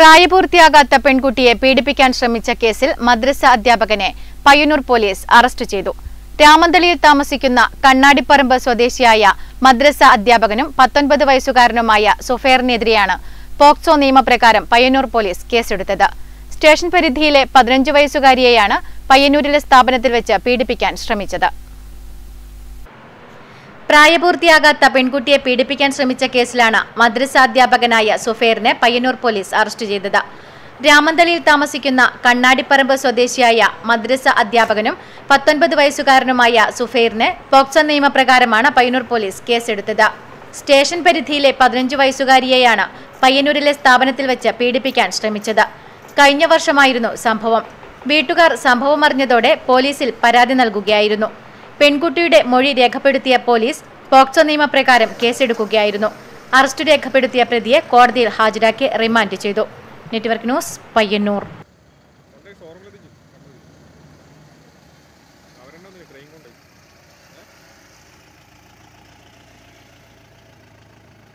പ്രായപൂർത്തിയാകാത്ത പെൺകുട്ടിയെ പീഡിപ്പിക്കാൻ ശ്രമിച്ച കേസിൽ മദ്രസ അധ്യാപകനെ പയ്യന്നൂർ പോലീസ് അറസ്റ്റ് ചെയ്തു രാമന്തളിയിൽ താമസിക്കുന്ന കണ്ണാടിപ്പറമ്പ് സ്വദേശിയായ മദ്രസ അധ്യാപകനും പത്തൊൻപത് വയസ്സുകാരനുമായ സുഫേറിനെതിരെയാണ് പോക്സോ നിയമപ്രകാരം പയ്യന്നൂർ പോലീസ് കേസെടുത്തത് സ്റ്റേഷൻ പരിധിയിലെ പതിനഞ്ച് വയസ്സുകാരിയെയാണ് പയ്യന്നൂരിലെ സ്ഥാപനത്തിൽ വെച്ച് പീഡിപ്പിക്കാൻ ശ്രമിച്ചത് പ്രായപൂർത്തിയാകാത്ത പെൺകുട്ടിയെ പീഡിപ്പിക്കാൻ ശ്രമിച്ച കേസിലാണ് മദ്രസ അധ്യാപകനായ സുഫേറിനെ പയ്യന്നൂർ പോലീസ് അറസ്റ്റ് ചെയ്തത് രാമന്തളിയിൽ താമസിക്കുന്ന കണ്ണാടിപ്പറമ്പ് സ്വദേശിയായ മദ്രസ അധ്യാപകനും പത്തൊൻപത് വയസ്സുകാരനുമായ സുഫേറിന് പോക്സോ നിയമപ്രകാരമാണ് പയ്യന്നൂർ പോലീസ് കേസെടുത്തത് സ്റ്റേഷൻ പരിധിയിലെ പതിനഞ്ച് വയസ്സുകാരിയെയാണ് പയ്യന്നൂരിലെ സ്ഥാപനത്തിൽ വെച്ച് പീഡിപ്പിക്കാൻ ശ്രമിച്ചത് കഴിഞ്ഞ വർഷമായിരുന്നു സംഭവം വീട്ടുകാർ സംഭവം അറിഞ്ഞതോടെ പോലീസിൽ പരാതി നൽകുകയായിരുന്നു പെൺകുട്ടിയുടെ മൊഴി രേഖപ്പെടുത്തിയ പോലീസ് പോക്സോ നിയമപ്രകാരം കേസെടുക്കുകയായിരുന്നു അറസ്റ്റ് രേഖപ്പെടുത്തിയ പ്രതിയെ കോടതിയിൽ ഹാജരാക്കി റിമാൻഡ് ചെയ്തു നെറ്റ്വർക്ക് ന്യൂസ് പയ്യന്നൂർ കൊണ്ടേ ഷോറൂമിലെത്തിച്ചു അവരെന്നെ ട്രെയിൻ കൊണ്ടേ